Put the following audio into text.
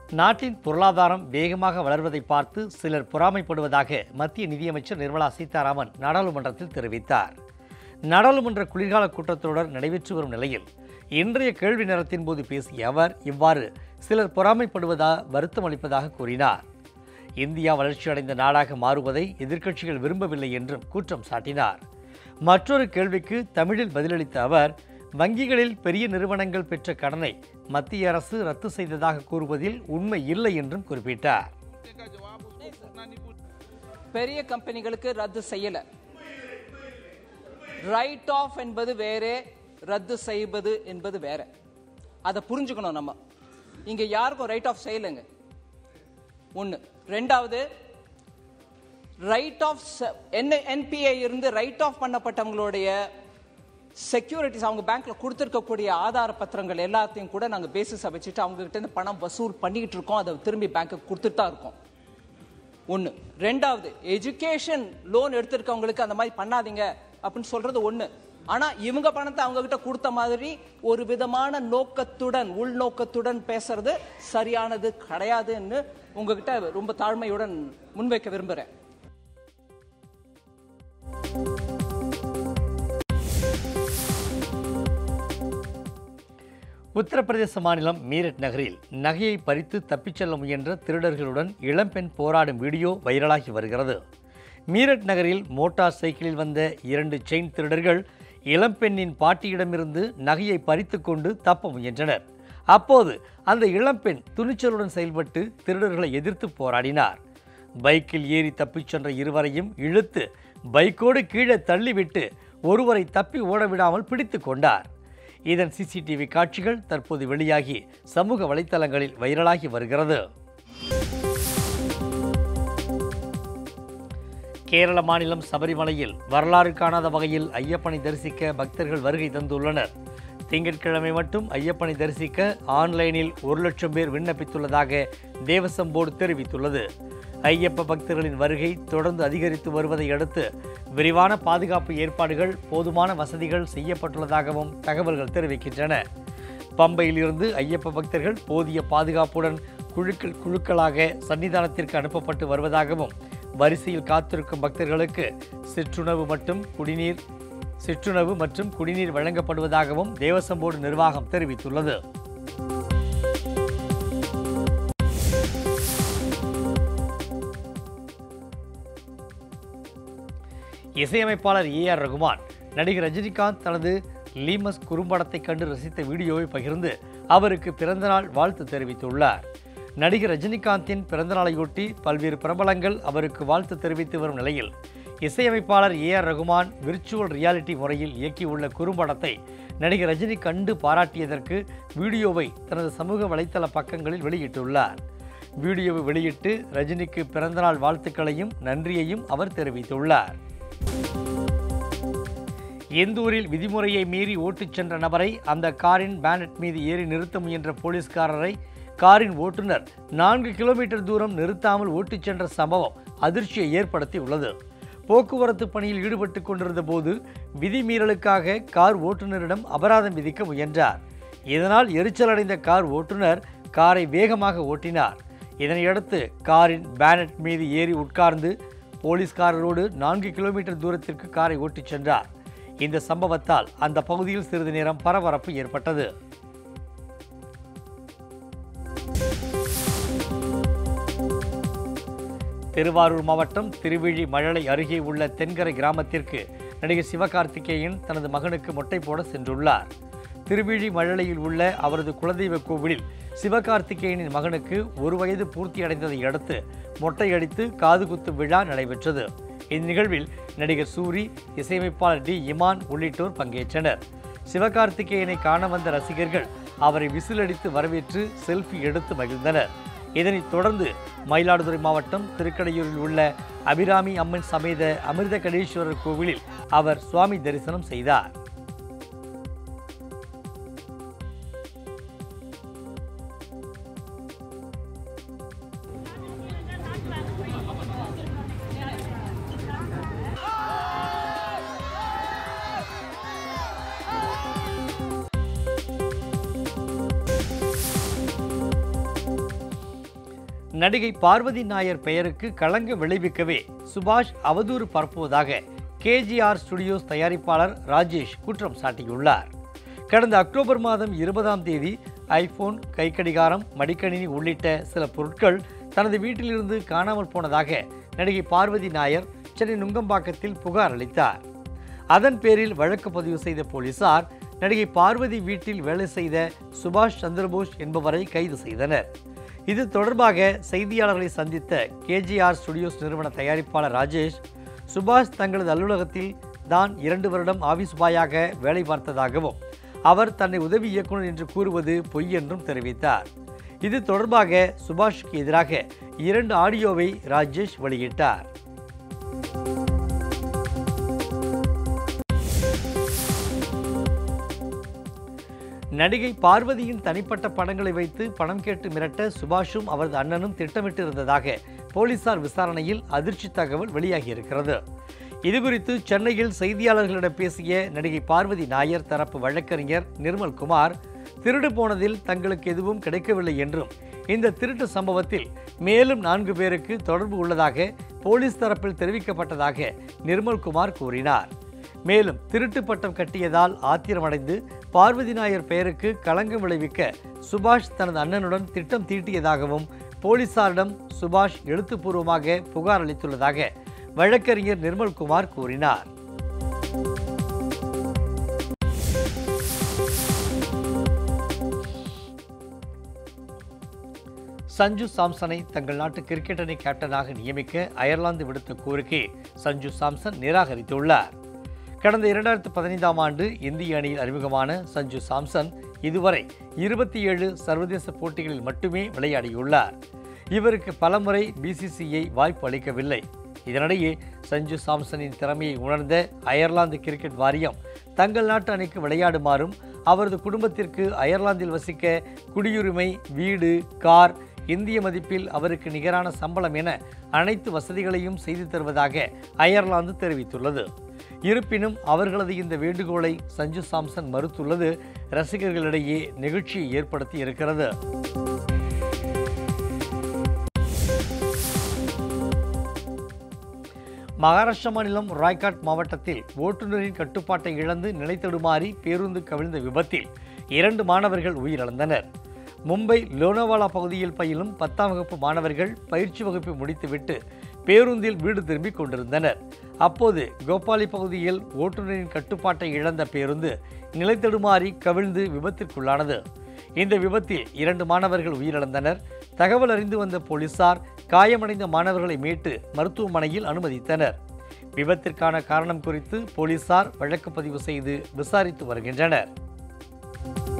நாட்டின் பொருளாதாரம் வேகமாக வளர்வதை பார்த்து சிலர் பொறாமைப்படுவதாக மத்திய நிதியமைச்சர் நிர்மலா சீதாராமன் நாடாளுமன்றத்தில் தெரிவித்தார் நாடாளுமன்ற குளிர்கால கூட்டத்தொடர் நடைபெற்று வரும் நிலையில் இன்றைய கேள்வி நேரத்தின் போது பேசிய அவர் இவ்வாறு சிலர் பொறாமைப்படுவதா வருத்தம் அளிப்பதாக கூறினார் இந்தியா வளர்ச்சியடைந்த நாடாக மாறுவதை எதிர்க்கட்சிகள் விரும்பவில்லை என்றும் குற்றம் சாட்டினார் மற்றொரு கேள்விக்கு தமிழில் பதிலளித்த அவர் வங்கிகளில் பெரிய நிறுவனங்கள் பெற்ற கடனை மத்திய அரசு ரத்து செய்ததாக கூறுவதில் உண்மை இல்லை என்றும் குறிப்பிட்டார் பெரிய கம்பெனிகளுக்கு ரத்து செய்யல ரைட் ஆஃப் என்பது வேறே ரத்து செய்வது என்பது வேற அதை புரிஞ்சுக்கணும் நம்ம இங்க யாருக்கும் ரைட் ஆஃப் செய்யலைங்க ஒன்று ரெண்டாவது ரைட் ஆஃப் என்ன என்பிஐ இருந்து ரைட் ஆஃப் பண்ணப்பட்டவங்களுடைய செக்யூரிட்டிஸ் அவங்க பேங்க்ல கொடுத்துருக்கக்கூடிய ஆதார பத்திரங்கள் எல்லாத்தையும் கூட நாங்கள் பேசிஸை வச்சுட்டு அவங்க கிட்ட இருந்து பணம் வசூல் பண்ணிக்கிட்டு இருக்கோம் அதை திரும்பி பேங்க்குக்கு கொடுத்துட்டு தான் இருக்கோம் ஒன்று ரெண்டாவது எஜுகேஷன் லோன் எடுத்திருக்கவங்களுக்கு அந்த மாதிரி பண்ணாதீங்க அப்படின்னு சொல்றது ஒன்று ஆனா இவங்க பணத்தை அவங்க கிட்ட கொடுத்த மாதிரி ஒரு விதமான நோக்கத்துடன் உள்நோக்கத்துடன் பேசுறது சரியானது கிடையாதுன்னு உங்ககிட்ட ரொம்ப தாழ்மையுடன் முன்வைக்க விரும்புறேன் உத்தரப்பிரதேச மாநிலம் மீரட் நகரில் நகையை பறித்து தப்பிச் செல்ல முயன்ற திருடர்களுடன் இளம்பெண் போராடும் வீடியோ வைரலாகி வருகிறது மீரட் நகரில் மோட்டார் சைக்கிளில் வந்த இரண்டு செயின் திருடர்கள் இளம்பெண்ணின் பாட்டியிடமிருந்து நகையை பறித்து கொண்டு தப்ப முயன்றனர் அப்போது அந்த இளம்பெண் துணிச்சலுடன் செயல்பட்டு திருடர்களை எதிர்த்து போராடினார் பைக்கில் ஏறி தப்பிச் சென்ற இருவரையும் இழுத்து பைக்கோடு கீழே தள்ளிவிட்டு ஒருவரை தப்பி ஓடவிடாமல் பிடித்து கொண்டார் இதன் சிசிடிவி காட்சிகள் தற்போது வெளியாகி சமூக வலைத்தளங்களில் வைரலாகி வருகிறது கேரள மாநிலம் சபரிமலையில் வரலாறு காணாத வகையில் ஐயப்பனை தரிசிக்க பக்தர்கள் வருகை தந்துள்ளனர் திங்கட்கிழமை மட்டும் ஐயப்பனை தரிசிக்க ஆன்லைனில் ஒரு லட்சம் பேர் விண்ணப்பித்துள்ளதாக தேவசம் போர்டு தெரிவித்துள்ளது ஐயப்ப பக்தர்களின் வருகை தொடர்ந்து அதிகரித்து வருவதை அடுத்து விரிவான பாதுகாப்பு ஏற்பாடுகள் போதுமான வசதிகள் செய்யப்பட்டுள்ளதாகவும் தகவல்கள் தெரிவிக்கின்றன பம்பையில் இருந்து ஐயப்ப பக்தர்கள் போதிய பாதுகாப்புடன் குழுக்கள் குழுக்களாக சன்னிதானத்திற்கு அனுப்பப்பட்டு வருவதாகவும் வரிசையில் காத்திருக்கும் பக்தர்களுக்கு சிற்றுணவு மற்றும் குடிநீர் சிற்றுணவு மற்றும் குடிநீர் வழங்கப்படுவதாகவும் தேவசம் போர்டு நிர்வாகம் தெரிவித்துள்ளது இசையமைப்பாளர் ஏ ஆர் ரகுமான் நடிகர் ரஜினிகாந்த் தனது லீமஸ் குறும்படத்தை கண்டு ரசித்த வீடியோவை பகிர்ந்து அவருக்கு பிறந்தநாள் வாழ்த்து தெரிவித்துள்ளார் நடிகர் ரஜினிகாந்தின் பிறந்தநாளையொட்டி பல்வேறு பிரபலங்கள் அவருக்கு வாழ்த்து தெரிவித்து வரும் நிலையில் இசையமைப்பாளர் A R Rahman virtual reality முறையில் இயக்கியுள்ள குறும்படத்தை நடிகர் ரஜினி கண்டு பாராட்டியதற்கு வீடியோவை தனது சமூக வலைத்தள பக்கங்களில் வெளியிட்டுள்ளார் வீடியோவை வெளியிட்டு ரஜினிக்கு பிறந்தநாள் வாழ்த்துக்களையும் நன்றியையும் அவர் தெரிவித்துள்ளார் எந்தூரில் விதிமுறையை மீறி ஓட்டிச் சென்ற நபரை அந்த காரின் பேனட் மீது ஏறி நிறுத்த முயன்ற போலீஸ்காரரை காரின் ஓட்டுநர் நான்கு கிலோமீட்டர் தூரம் நிறுத்தாமல் ஓட்டிச் சென்ற சம்பவம் அதிர்ச்சியை ஏற்படுத்தி உள்ளது போக்குவரத்து பணியில் ஈடுபட்டு கொண்டிருந்த போது விதிமீறலுக்காக கார் ஓட்டுநரிடம் அபராதம் விதிக்க முயன்றார் இதனால் எரிச்சலடைந்த கார் ஓட்டுநர் காரை வேகமாக ஓட்டினார் இதனையடுத்து காரின் பேனட் மீது ஏறி உட்கார்ந்து போலீஸ்காரரோடு நான்கு கிலோமீட்டர் தூரத்திற்கு காரை ஓட்டிச் சென்றார் இந்த சம்பவத்தால் அந்த பகுதியில் சிறிது நேரம் பரபரப்பு ஏற்பட்டது திருவாரூர் மாவட்டம் திருவிழி மழலை அருகே உள்ள தென்கரை கிராமத்திற்கு நடிகர் சிவகார்த்திகேயன் தனது மகனுக்கு மொட்டை போட சென்றுள்ளார் திருவிழி மழலையில் உள்ள அவரது குலதெய்வ கோவிலில் சிவகார்த்திகேயனின் மகனுக்கு ஒரு வயது பூர்த்தி அடைந்ததை அடுத்து மொட்டையடித்து காது குத்து விழா நடைபெற்றது இந்நிகழ்வில் நடிகர் சூரி இசையமைப்பாளர் டி இமான் உள்ளிட்டோர் பங்கேற்றனர் சிவகார்த்திகேயனை காண வந்த ரசிகர்கள் அவரை விசிலடித்து வரவேற்று செல்ஃபி எடுத்து மகிழ்ந்தனர் இதனைத் தொடர்ந்து மயிலாடுதுறை மாவட்டம் திருக்கடையூரில் உள்ள அபிராமி அம்மன் சமேத அமிர்த கடீஸ்வரர் கோவிலில் அவர் சுவாமி தரிசனம் செய்தார் நடிகை பார்வதி நாயர் பெயருக்கு களங்க விளைவிக்கவே சுபாஷ் அவதூறு பரப்புவதாக கேஜிஆர் ஸ்டுடியோஸ் தயாரிப்பாளர் ராஜேஷ் குற்றம் சாட்டியுள்ளார் கடந்த அக்டோபர் மாதம் இருபதாம் தேதி ஐபோன் கைக்கடிகாரம் மடிக்கணினி உள்ளிட்ட சில பொருட்கள் தனது வீட்டிலிருந்து காணாமல் போனதாக நடிகை பார்வதி நாயர் சென்னை நுங்கம்பாக்கத்தில் புகார் அளித்தார் அதன் பேரில் வழக்கு பதிவு செய்த போலீசார் நடிகை பார்வதி வீட்டில் வேலை செய்த சுபாஷ் சந்திரபோஸ் என்பவரை கைது செய்தனர் இது தொடர்பாக செய்தியாளர்களை சந்தித்த கேஜிஆர் ஸ்டுடியோஸ் நிறுவன தயாரிப்பாளர் ராஜேஷ் சுபாஷ் தங்களது அலுவலகத்தில் தான் இரண்டு வருடம் ஆபீஸ் பாயாக வேலை பார்த்ததாகவும் அவர் தன்னை உதவி இயக்குனர் என்று கூறுவது பொய் என்றும் தெரிவித்தார் இது தொடர்பாக சுபாஷுக்கு எதிராக இரண்டு ஆடியோவை ராஜேஷ் வெளியிட்டார் நடிகை பார்வதியின் தனிப்பட்ட படங்களை வைத்து பணம் கேட்டு மிரட்ட சுபாஷும் அவரது அண்ணனும் திட்டமிட்டு இருந்ததாக போலீசார் விசாரணையில் அதிர்ச்சி தகவல் வெளியாகியிருக்கிறது இதுகுறித்து சென்னையில் செய்தியாளர்களிடம் பேசிய நடிகை பார்வதி நாயர் தரப்பு வழக்கறிஞர் நிர்மல் குமார் திருடு போனதில் தங்களுக்கு எதுவும் கிடைக்கவில்லை என்றும் இந்த திருட்டு சம்பவத்தில் மேலும் நான்கு பேருக்கு தொடர்பு உள்ளதாக போலீஸ் தரப்பில் தெரிவிக்கப்பட்டதாக நிர்மல்குமார் கூறினார் மேலும் திருட்டு பட்டம் கட்டியதால் ஆத்திரமடைந்து பார்வதி நாயர் பெயருக்கு களங்கம் விளைவிக்க சுபாஷ் தனது அண்ணனுடன் திட்டம் தீட்டியதாகவும் போலீசாரிடம் சுபாஷ் எழுத்துப்பூர்வமாக புகார் அளித்துள்ளதாக வழக்கறிஞர் நிர்மல்குமார் கூறினார் சஞ்சு சாம்சனை தங்கள் நாட்டு கிரிக்கெட் அணி கேப்டனாக நியமிக்க அயர்லாந்து விடுத்த கோரிக்கை சஞ்சு சாம்சன் நிராகரித்துள்ளார் கடந்த இரண்டாயிரத்து பதினைந்தாம் ஆண்டு இந்திய அணியில் அறிமுகமான சஞ்சு சாம்சன் இதுவரை இருபத்தி ஏழு சர்வதேச போட்டிகளில் மட்டுமே விளையாடியுள்ளார் இவருக்கு பலமுறை பிசிசிஐ வாய்ப்பு அளிக்கவில்லை இதனிடையே சஞ்சு சாம்சனின் திறமையை உணர்ந்த அயர்லாந்து கிரிக்கெட் வாரியம் தங்கள் நாட்டு அணிக்கு விளையாடுமாறும் அவரது குடும்பத்திற்கு அயர்லாந்தில் வசிக்க குடியுரிமை வீடு கார் இந்திய மதிப்பில் அவருக்கு நிகரான சம்பளம் என அனைத்து வசதிகளையும் செய்து தருவதாக அயர்லாந்து தெரிவித்துள்ளது இருப்பினும் அவர்களது இந்த வேண்டுகோளை சஞ்சு சாம்சன் மறுத்துள்ளது ரசிகர்களிடையே நெகிழ்ச்சியை ஏற்படுத்தி இருக்கிறது மகாராஷ்டிரா மாநிலம் ராய்காட் மாவட்டத்தில் ஓட்டுநரின் கட்டுப்பாட்டை இழந்து நிலைத்தடுமாறி பேருந்து கவிழ்ந்த விபத்தில் இரண்டு மாணவர்கள் உயிரிழந்தனர் மும்பை லோனாவாலா பகுதியில் பயிலும் பத்தாம் வகுப்பு மாணவர்கள் பயிற்சி வகுப்பை முடித்துவிட்டு பேருந்தில் வீடு திரும்பிக் கொண்டிருந்தனர் அப்போது கோபாலி பகுதியில் ஓட்டுநரின் கட்டுப்பாட்டை இழந்த பேருந்து நிலைத்தடுமாறி கவிழ்ந்து விபத்திற்குள்ளானது இந்த விபத்தில் இரண்டு மாணவர்கள் உயிரிழந்தனர் தகவல் அறிந்து வந்த போலீசார் காயமடைந்த மாணவர்களை மீட்டு மருத்துவமனையில் அனுமதித்தனர் விபத்திற்கான காரணம் குறித்து போலீசார் வழக்கு பதிவு செய்து விசாரித்து வருகின்றனர்